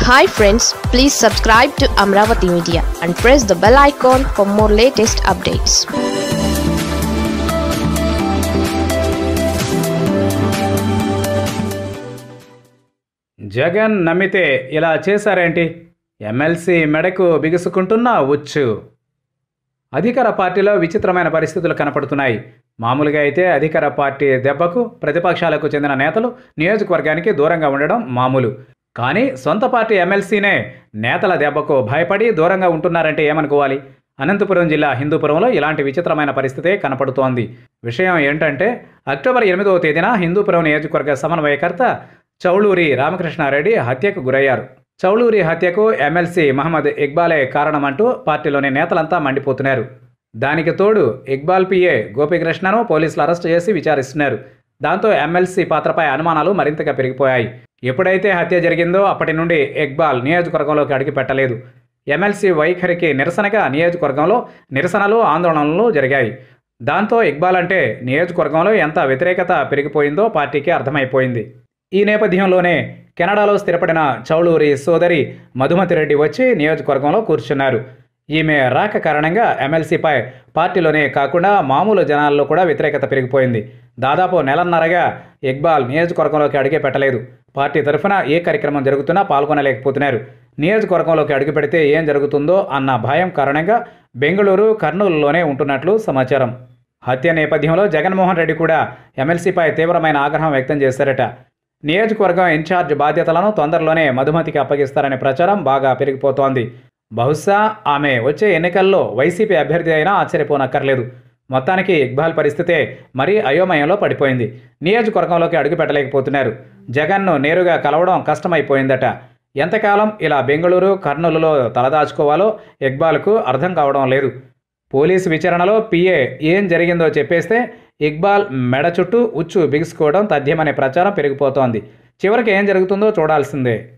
hi friends please subscribe to Amaravati media and press the bell icon for more latest updates Jagan నమ్మితే ఇలా చేశారేంటి MLC మెడకు బిగుసుకుంటున్న ఉచ్చు అధికార పార్టీలో విచిత్రమైన పరిస్థితులు కనపడుతున్నాయి మామూలుగా అయితే అధికార పార్టీ దెబ్బకు ప్రతిపక్షాలకు చెందిన నేతలు నియోజకవర్గానికి దూరంగా ఉండడం మామూలు కానీ సొంత పార్టీ ఎమ్మెల్సీనే నేతల దెబ్బకు భయపడి దూరంగా ఉంటున్నారంటే ఏమనుకోవాలి అనంతపురం జిల్లా హిందూపురంలో ఇలాంటి విచిత్రమైన పరిస్థితే కనపడుతోంది విషయం ఏంటంటే అక్టోబర్ ఎనిమిదవ తేదీన హిందూపురం నియోజకవర్గ సమన్వయకర్త చౌళూరి రామకృష్ణారెడ్డి హత్యకు గురయ్యారు చౌళూరి హత్యకు ఎమ్మెల్సీ మహమ్మద్ ఇక్బాలే కారణమంటూ పార్టీలోని నేతలంతా మండిపోతున్నారు దానికి తోడు ఇక్బాల్ పిఏ గోపీకృష్ణను పోలీసులు అరెస్టు చేసి విచారిస్తున్నారు దాంతో ఎమ్మెల్సీ పాత్రపై అనుమానాలు మరింతగా పెరిగిపోయాయి ఎప్పుడైతే హత్య జరిగిందో అప్పటి నుండి ఇక్బాల్ నియోజకవర్గంలోకి అడుగుపెట్టలేదు ఎమ్మెల్సీ వైఖరికి నిరసనగా నియోజకవర్గంలో నిరసనలు ఆందోళనలు జరిగాయి దాంతో ఇక్బాల్ అంటే నియోజకవర్గంలో ఎంత వ్యతిరేకత పెరిగిపోయిందో పార్టీకి అర్థమైపోయింది ఈ నేపథ్యంలోనే కెనడాలో స్థిరపడిన చౌళూరి సోదరి మధుమతి రెడ్డి వచ్చి నియోజకవర్గంలో కూర్చున్నారు ఈమె రాక కారణంగా ఎమ్మెల్సీపై పార్టీలోనే కాకుండా మామూలు జనాల్లో కూడా వ్యతిరేకత పెరిగిపోయింది దాదాపు నెలన్నరగా ఇక్బాల్ నియోజకవర్గంలోకి అడిగే పెట్టలేదు పార్టీ తరఫున ఏ కార్యక్రమం జరుగుతున్నా పాల్గొనలేకపోతున్నారు నియోజకవర్గంలోకి అడుగు పెడితే ఏం జరుగుతుందో అన్న భయం కారణంగా బెంగళూరు కర్నూలులోనే ఉంటున్నట్లు సమాచారం హత్య నేపథ్యంలో జగన్మోహన్ రెడ్డి కూడా ఎమ్మెల్సీపై తీవ్రమైన ఆగ్రహం వ్యక్తం చేశారట నియోజకవర్గం ఇన్ఛార్జ్ బాధ్యతలను తొందరలోనే మధుమతికి అప్పగిస్తారనే ప్రచారం బాగా పెరిగిపోతోంది బహుశా ఆమె వచ్చే ఎన్నికల్లో వైసీపీ అభ్యర్థి అయినా ఆశ్చర్యపోనక్కర్లేదు మొత్తానికి ఇక్బాల్ పరిస్థితే మరీ అయోమయంలో పడిపోయింది నియోజకవర్గంలోకి అడుగు పెట్టలేకపోతున్నారు జగన్ను నేరుగా కలవడం కష్టమైపోయిందట ఎంతకాలం ఇలా బెంగళూరు కర్నూలులో తలదాచుకోవాలో ఇక్బాల్కు అర్థం కావడం లేదు పోలీసు విచారణలో పిఏ ఏం జరిగిందో చెప్పేస్తే ఇక్బాల్ మెడ చుట్టూ ఉచ్చు బిగుసుకోవడం తథ్యమనే ప్రచారం పెరిగిపోతోంది చివరికి ఏం జరుగుతుందో చూడాల్సిందే